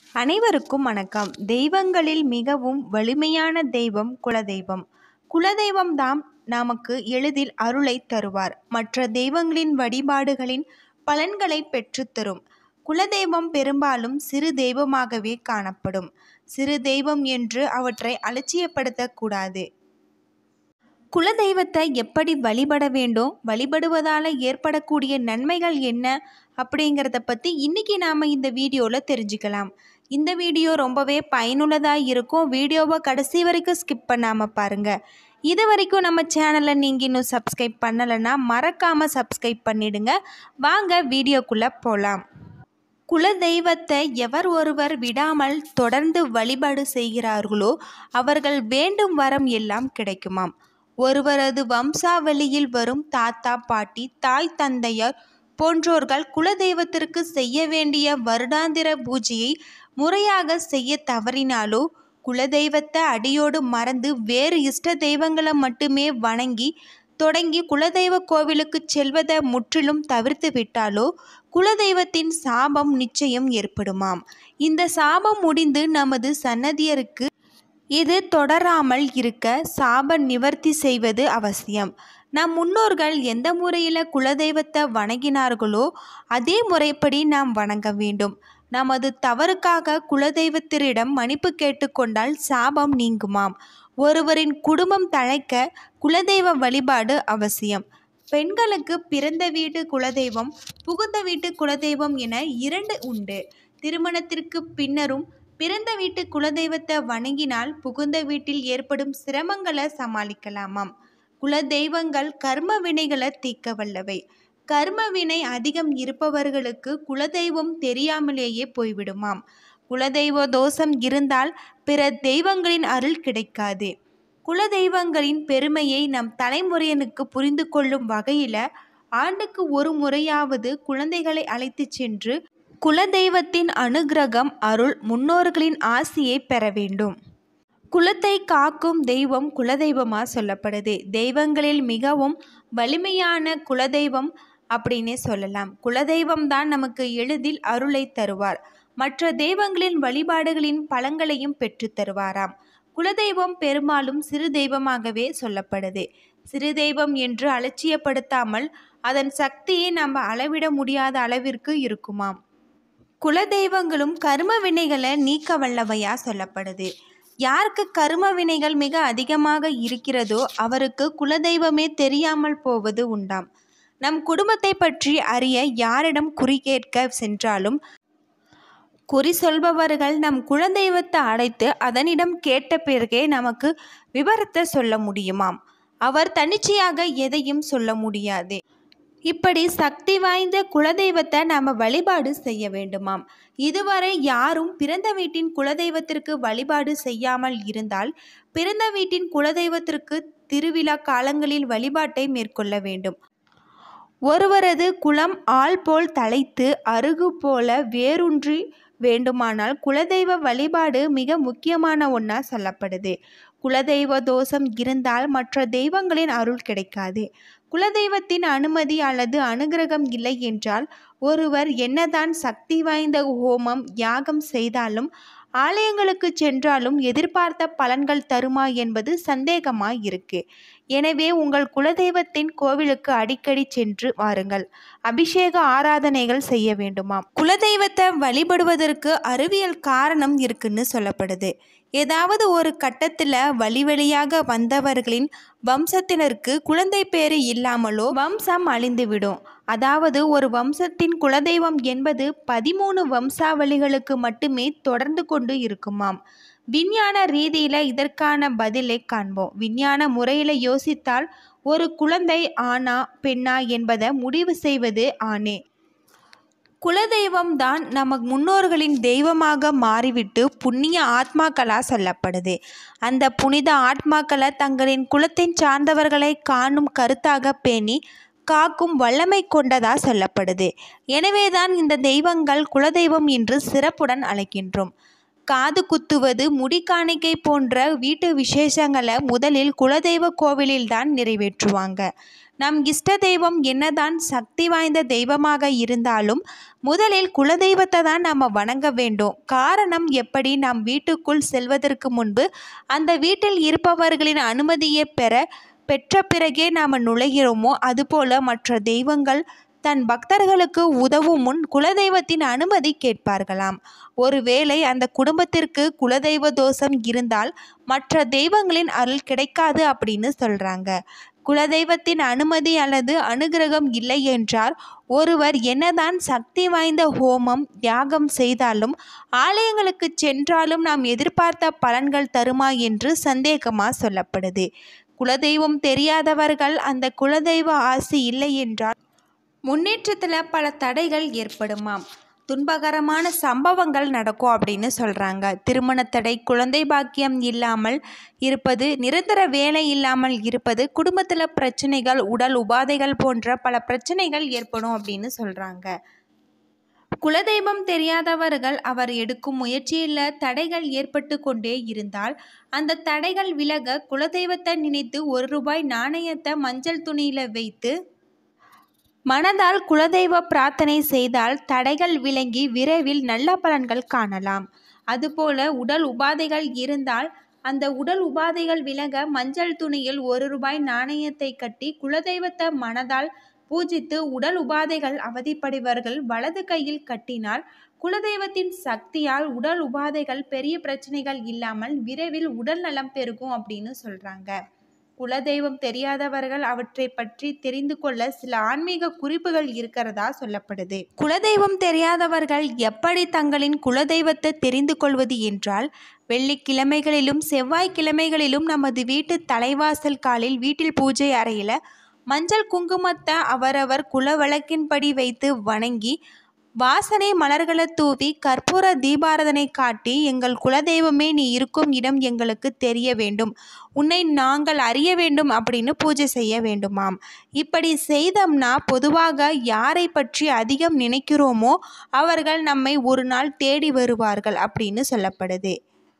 அனைவருக்கும் வணக்கம் தெய்வங்களில் மிகவும் வலிமையான தெய்வம் குலதெய்வம் குலதெய்வம் தாம் நமக்கு எளிதில் அருளை தருவார் மற்ற தெய்வங்களின் வழிபாடுகளின் பலன்களை பெற்றுத்தரும் குலதெய்வம் பெரும்பாலும் சிறு தெய்வமாகவே காணப்படும் சிறு தெய்வம் என்று அவற்றை அலட்சியப்படுத்தக்கூடாது குலதெய்வத்தை எப்படி வழிபட வேண்டும் வழிபடுவதால் ஏற்படக்கூடிய நன்மைகள் என்ன அப்படிங்கிறத பற்றி இன்றைக்கி நாம் இந்த வீடியோவில் தெரிஞ்சுக்கலாம் இந்த வீடியோ ரொம்பவே பயனுள்ளதாக இருக்கும் வீடியோவை கடைசி வரைக்கும் ஸ்கிப் பண்ணாமல் பாருங்கள் இது வரைக்கும் நம்ம சேனலை நீங்கள் இன்னும் சப்ஸ்கிரைப் பண்ணலைன்னா மறக்காமல் சப்ஸ்கிரைப் பண்ணிடுங்க வாங்க வீடியோக்குள்ளே போகலாம் குலதெய்வத்தை எவர் ஒருவர் விடாமல் தொடர்ந்து வழிபாடு செய்கிறார்களோ அவர்கள் வேண்டும் வரம் எல்லாம் கிடைக்குமாம் ஒருவரது வம்சாவளியில் வரும் தாத்தா பாட்டி தாய் தந்தையர் போன்றோர்கள் குலதெய்வத்திற்கு செய்ய வேண்டிய வருடாந்திர பூஜையை முறையாக செய்ய தவறினாலோ குலதெய்வத்தை அடியோடு மறந்து வேறு இஷ்ட தெய்வங்களை மட்டுமே வணங்கி தொடங்கி குலதெய்வ கோவிலுக்கு செல்வதை முற்றிலும் தவிர்த்து விட்டாலோ குலதெய்வத்தின் சாபம் நிச்சயம் ஏற்படுமாம் இந்த சாபம் முடிந்து நமது சன்னதியருக்கு இது தொடராமல் இருக்க சாப நிவர்த்தி செய்வது அவசியம் நம் முன்னோர்கள் எந்த முறையில் குலதெய்வத்தை வணங்கினார்களோ அதே முறைப்படி நாம் வணங்க வேண்டும் நமது தவறுக்காக குலதெய்வத்திரிடம் மன்னிப்பு கேட்டுக்கொண்டால் சாபம் நீங்குமாம் ஒருவரின் குடும்பம் தழைக்க குலதெய்வ வழிபாடு அவசியம் பெண்களுக்கு பிறந்த வீட்டு குலதெய்வம் புகுந்த வீட்டு குலதெய்வம் என இரண்டு உண்டு திருமணத்திற்கு பின்னரும் பிறந்த வீட்டு குலதெய்வத்தை வணங்கினால் புகுந்த வீட்டில் ஏற்படும் சிரமங்களை சமாளிக்கலாமாம் குலதெய்வங்கள் கர்ம வினைகளை தீர்க்க வல்லவை கர்ம வினை அதிகம் இருப்பவர்களுக்கு குலதெய்வம் தெரியாமலேயே போய்விடுமாம் குலதெய்வ தோஷம் இருந்தால் பிற தெய்வங்களின் அருள் கிடைக்காது குலதெய்வங்களின் பெருமையை நம் தலைமுறையினுக்கு புரிந்து கொள்ளும் வகையில் ஆண்டுக்கு ஒரு முறையாவது குழந்தைகளை அழைத்து சென்று குலதெய்வத்தின் அனுகிரகம் அருள் முன்னோர்களின் ஆசியை பெற வேண்டும் குலத்தை காக்கும் தெய்வம் குலதெய்வமாக சொல்லப்படுது தெய்வங்களில் மிகவும் வலிமையான குலதெய்வம் அப்படின்னே சொல்லலாம் குலதெய்வம் தான் நமக்கு எளிதில் அருளை தருவார் மற்ற தெய்வங்களின் வழிபாடுகளின் பலன்களையும் பெற்று தருவாராம் குலதெய்வம் பெரும்பாலும் சிறு தெய்வமாகவே சொல்லப்படுது சிறு தெய்வம் என்று அலட்சியப்படுத்தாமல் அதன் சக்தியை நம்ம அளவிட முடியாத அளவிற்கு இருக்குமாம் குலதெய்வங்களும் கர்ம வினைகளை நீக்க வல்லவையா சொல்லப்படுது யாருக்கு கர்ம வினைகள் மிக அதிகமாக இருக்கிறதோ அவருக்கு குலதெய்வமே தெரியாமல் போவது உண்டாம் நம் குடும்பத்தை பற்றி அறிய யாரிடம் குறி கேட்க சென்றாலும் குறி சொல்பவர்கள் நம் குலதெய்வத்தை அழைத்து அதனிடம் கேட்ட பிறகே நமக்கு விவரத்தை சொல்ல முடியுமாம் அவர் தன்னிச்சையாக எதையும் சொல்ல முடியாது இப்படி சக்தி வாய்ந்த குலதெய்வத்தை நாம் வழிபாடு செய்ய வேண்டுமாம் இதுவரை யாரும் பிறந்த வீட்டின் குலதெய்வத்திற்கு வழிபாடு செய்யாமல் இருந்தால் பிறந்த வீட்டின் குலதெய்வத்திற்கு திருவிழா காலங்களில் வழிபாட்டை மேற்கொள்ள வேண்டும் ஒருவரது குலம் ஆள் போல் தலைத்து அருகு போல வேரூன்றி வேண்டுமானால் குலதெய்வ வழிபாடு மிக முக்கியமான ஒன்றா சொல்லப்படுது குலதெய்வ தோஷம் இருந்தால் மற்ற தெய்வங்களின் அருள் கிடைக்காது குலதெய்வத்தின் அனுமதி அல்லது அனுகிரகம் இல்லை என்றால் ஒருவர் என்னதான் சக்தி வாய்ந்த ஹோமம் யாகம் செய்தாலும் ஆலயங்களுக்கு சென்றாலும் எதிர்பார்த்த பலன்கள் தருமா என்பது சந்தேகமாய் இருக்கு எனவே உங்கள் குலதெய்வத்தின் கோவிலுக்கு அடிக்கடி சென்று வாருங்கள் அபிஷேக ஆராதனைகள் செய்ய வேண்டுமாம் குலதெய்வத்தை வழிபடுவதற்கு அறிவியல் காரணம் இருக்குன்னு சொல்லப்படுது ஏதாவது ஒரு கட்டத்தில் வழி வழியாக வந்தவர்களின் வம்சத்தினருக்கு குழந்தை பேறு இல்லாமலோ வம்சம் அழிந்துவிடும் அதாவது ஒரு வம்சத்தின் குலதெய்வம் என்பது பதிமூணு வம்சாவளிகளுக்கு மட்டுமே தொடர்ந்து கொண்டு இருக்குமாம் விஞ்ஞான ரீதியில் இதற்கான பதிலை காண்போம் விஞ்ஞான முறையில் யோசித்தால் ஒரு குழந்தை ஆணா பெண்ணா என்பதை முடிவு செய்வது ஆணே குலதெய்வம் தான் நம்ம முன்னோர்களின் தெய்வமாக மாறிவிட்டு புண்ணிய ஆத்மாக்களாக சொல்லப்படுது அந்த புனித ஆத்மாக்களை தங்களின் குலத்தின் சார்ந்தவர்களை காணும் கருத்தாக பேணி காக்கும் வல்லமை கொண்டதா சொல்லப்படுது எனவேதான் இந்த தெய்வங்கள் குலதெய்வம் என்று சிறப்புடன் அழைக்கின்றோம் காது குத்துவது முடி காணிக்கை போன்ற வீட்டு விசேஷங்களை முதலில் குலதெய்வ கோவிலில்தான் நிறைவேற்றுவாங்க நம் இஷ்ட தெய்வம் என்னதான் சக்தி வாய்ந்த தெய்வமாக இருந்தாலும் முதலில் குலதெய்வத்தை தான் நம்ம வணங்க வேண்டும் காரணம் எப்படி நாம் வீட்டுக்குள் செல்வதற்கு முன்பு அந்த வீட்டில் இருப்பவர்களின் அனுமதியை பெற பெற்ற பிறகே நாம் நுழைகிறோமோ அதுபோல மற்ற தெய்வங்கள் தன் பக்தர்களுக்கு உதவும் முன் குலதெய்வத்தின் அனுமதி கேட்பார்களாம் ஒருவேளை அந்த குடும்பத்திற்கு குலதெய்வ தோஷம் இருந்தால் மற்ற தெய்வங்களின் அருள் கிடைக்காது அப்படின்னு சொல்கிறாங்க குலதெய்வத்தின் அனுமதி அல்லது அனுகிரகம் இல்லை என்றால் ஒருவர் என்னதான் சக்தி வாய்ந்த ஹோமம் தியாகம் செய்தாலும் ஆலயங்களுக்கு சென்றாலும் நாம் எதிர்பார்த்த பலன்கள் தருமா என்று சந்தேகமாக சொல்லப்படுது குலதெய்வம் தெரியாதவர்கள் அந்த குலதெய்வ ஆசி இல்லை என்றால் முன்னேற்றத்தில் பல தடைகள் ஏற்படுமாம் துன்பகரமான சம்பவங்கள் நடக்கும் அப்படின்னு சொல்கிறாங்க திருமணத்தடை குழந்தை பாக்கியம் இல்லாமல் இருப்பது நிரந்தர வேலை இல்லாமல் இருப்பது குடும்பத்தில் பிரச்சனைகள் உடல் உபாதைகள் போன்ற பல பிரச்சனைகள் ஏற்படும் அப்படின்னு சொல்கிறாங்க குலதெய்வம் தெரியாதவர்கள் அவர் எடுக்கும் முயற்சியில் தடைகள் ஏற்பட்டு கொண்டே இருந்தால் அந்த தடைகள் விலக குலதெய்வத்தை நினைத்து ஒரு ரூபாய் நாணயத்தை மஞ்சள் துணியில் வைத்து மனதால் குலதெய்வ பிரார்த்தனை செய்தால் தடைகள் விளங்கி விரைவில் நல்ல பலன்கள் காணலாம் அதுபோல உடல் உபாதைகள் இருந்தால் அந்த உடல் உபாதைகள் விலக மஞ்சள் துணியில் ஒரு ரூபாய் நாணயத்தை கட்டி குலதெய்வத்தை மனதால் பூஜித்து உடல் உபாதைகள் அவதிப்படுபவர்கள் வலது கையில் கட்டினால் குலதெய்வத்தின் சக்தியால் உடல் உபாதைகள் பெரிய பிரச்சனைகள் இல்லாமல் விரைவில் உடல் நலம் பெருகும் அப்படின்னு சொல்கிறாங்க குலதெய்வம் தெரியாதவர்கள் அவற்றை பற்றி தெரிந்து கொள்ள சில ஆன்மீக குறிப்புகள் இருக்கிறதா சொல்லப்படுது குலதெய்வம் தெரியாதவர்கள் எப்படி தங்களின் குலதெய்வத்தை தெரிந்து கொள்வது என்றால் வெள்ளிக்கிழமைகளிலும் செவ்வாய்க்கிழமைகளிலும் நமது வீட்டு தலைவாசல் காலில் வீட்டில் பூஜை அறையில் மஞ்சள் குங்குமத்தை அவரவர் குல வழக்கின்படி வைத்து வணங்கி வாசனை மலர்களை தூவி கற்பூர தீபாரதனை காட்டி எங்கள் குலதெய்வமே நீ இருக்கும் இடம் எங்களுக்கு தெரிய வேண்டும் உன்னை நாங்கள் அறிய வேண்டும் அப்படின்னு பூஜை செய்ய வேண்டுமாம் இப்படி செய்தோம்னா பொதுவாக யாரை பற்றி அதிகம் நினைக்கிறோமோ அவர்கள் நம்மை ஒரு நாள் தேடி வருவார்கள் அப்படின்னு சொல்லப்படுது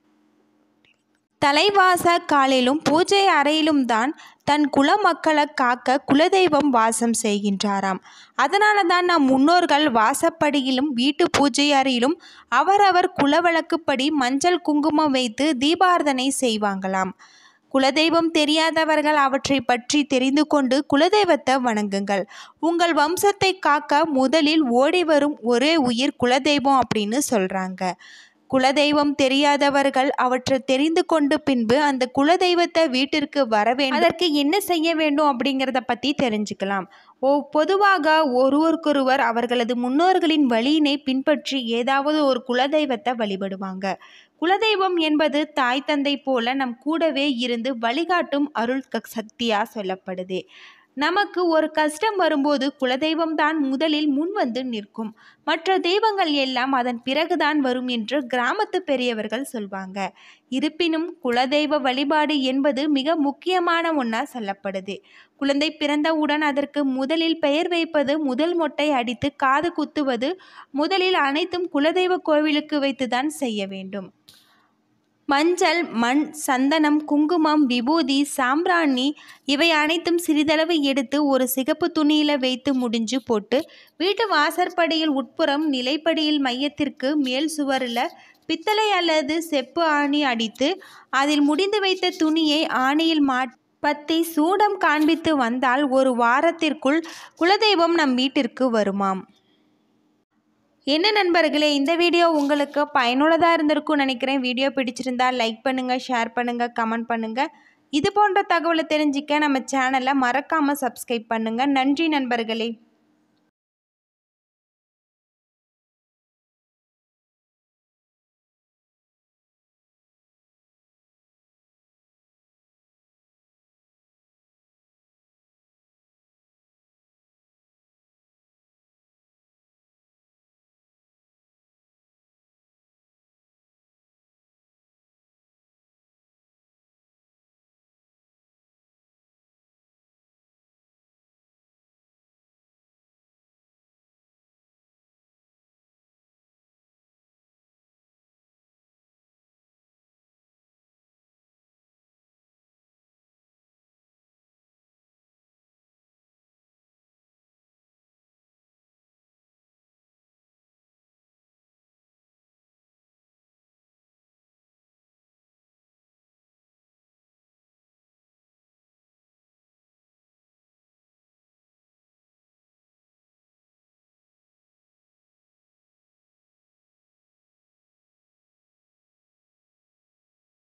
தலைவாச காலிலும் பூஜை அறையிலும் தான் தன் குல மக்களை காக்க குலதெய்வம் வாசம் செய்கின்றாராம் அதனால தான் நம் முன்னோர்கள் வாசப்படியிலும் வீட்டு பூஜை அறையிலும் அவரவர் குலவழக்குப்படி மஞ்சள் குங்குமம் வைத்து தீபாரதனை செய்வாங்களாம் குலதெய்வம் தெரியாதவர்கள் அவற்றை பற்றி தெரிந்து கொண்டு குலதெய்வத்தை வணங்குங்கள் உங்கள் வம்சத்தை காக்க முதலில் ஓடி வரும் ஒரே உயிர் குலதெய்வம் அப்படின்னு சொல்கிறாங்க குலதெய்வம் தெரியாதவர்கள் அவற்றை தெரிந்து கொண்டு பின்பு அந்த குலதெய்வத்தை வீட்டிற்கு வர வேண்டும் அதற்கு என்ன செய்ய வேண்டும் அப்படிங்கிறத பற்றி தெரிஞ்சுக்கலாம் ஓ பொதுவாக ஒருவருக்கொருவர் அவர்களது முன்னோர்களின் வழியினை பின்பற்றி ஏதாவது ஒரு குலதெய்வத்தை வழிபடுவாங்க குலதெய்வம் என்பது தாய் தந்தை போல நம் கூடவே இருந்து வழிகாட்டும் அருள் க- சக்தியா சொல்லப்படுது நமக்கு ஒரு கஷ்டம் வரும்போது குலதெய்வம் தான் முதலில் முன் வந்து நிற்கும் மற்ற தெய்வங்கள் எல்லாம் அதன் பிறகுதான் வரும் என்று கிராமத்து பெரியவர்கள் சொல்வாங்க இருப்பினும் குலதெய்வ வழிபாடு என்பது மிக முக்கியமான ஒன்றா சொல்லப்படுது குழந்தை பிறந்தவுடன் அதற்கு முதலில் பெயர் வைப்பது முதல் மொட்டை அடித்து காது குத்துவது முதலில் அனைத்தும் குலதெய்வ கோவிலுக்கு வைத்துதான் செய்ய வேண்டும் மஞ்சள் மண் சந்தனம் குங்குமம் விபூதி சாம்பிராணி இவை அனைத்தும் சிறிதளவு எடுத்து ஒரு சிகப்பு துணியில் வைத்து முடிஞ்சு போட்டு வீட்டு வாசற்படியில் உட்புறம் நிலைப்படியில் மையத்திற்கு மேல் சுவரில் பித்தளை அல்லது செப்பு ஆணி அடித்து அதில் முடிந்து வைத்த துணியை ஆணியில் மாட் பத்தி சூடம் காண்பித்து வந்தால் ஒரு வாரத்திற்குள் குலதெய்வம் நம் வீட்டிற்கு வருமாம் என்ன நண்பர்களே இந்த வீடியோ உங்களுக்கு பயனுள்ளதாக இருந்திருக்கும்னு நினைக்கிறேன் வீடியோ பிடிச்சிருந்தா லைக் பண்ணுங்கள் ஷேர் பண்ணுங்கள் கமெண்ட் பண்ணுங்கள் இது போன்ற தகவலை தெரிஞ்சிக்க நம்ம சேனலை மறக்காமல் சப்ஸ்கிரைப் பண்ணுங்கள் நன்றி நண்பர்களே